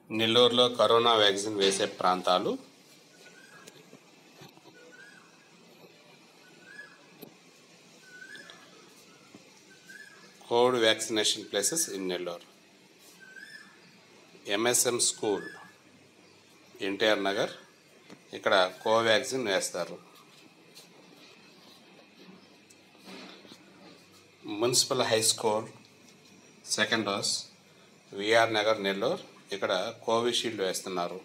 నెల్లూరులో corona vaccine వేసే ప్రాంతాలు Covid vaccination places in Nellore MSM school NTR Nagar ఇక్కడ కోవాక్సిన్ వేస్తారు municipal high school second dose VR Nagar Nellore ఇక్కడ కోవిషీల్డ్ వేస్తున్నారు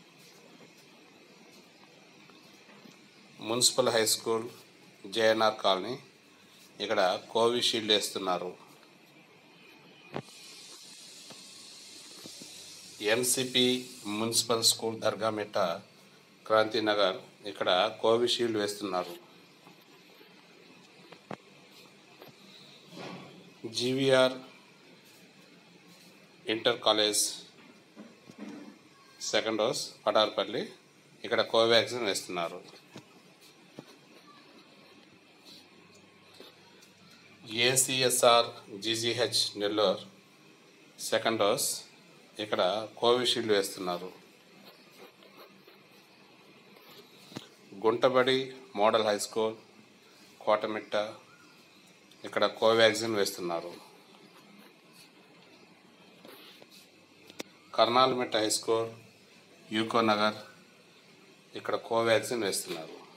municipal high school JNR colony ఇక్కడ కోవిషీల్డ్ వేస్తున్నారు NCP municipal school Dargamitta Kranthinagar ఇక్కడ కోవిషీల్డ్ వేస్తున్నారు GVR inter college second dose Patarpalli ఇక్కడ కోవాక్సిన్ వేస్తున్నారు ACSR GGH Nellore second dose ఇక్కడ కోవిషీల్డ్ వేస్తున్నారు Guntabadi model high school Kotamitta ఇక్కడ కోవాక్సిన్ వేస్తున్నారు కర్నాల్మిట్ట హై స్కూల్ యూకో నగర్ ఇక్కడ కోవాక్సిన్ వేస్తున్నారు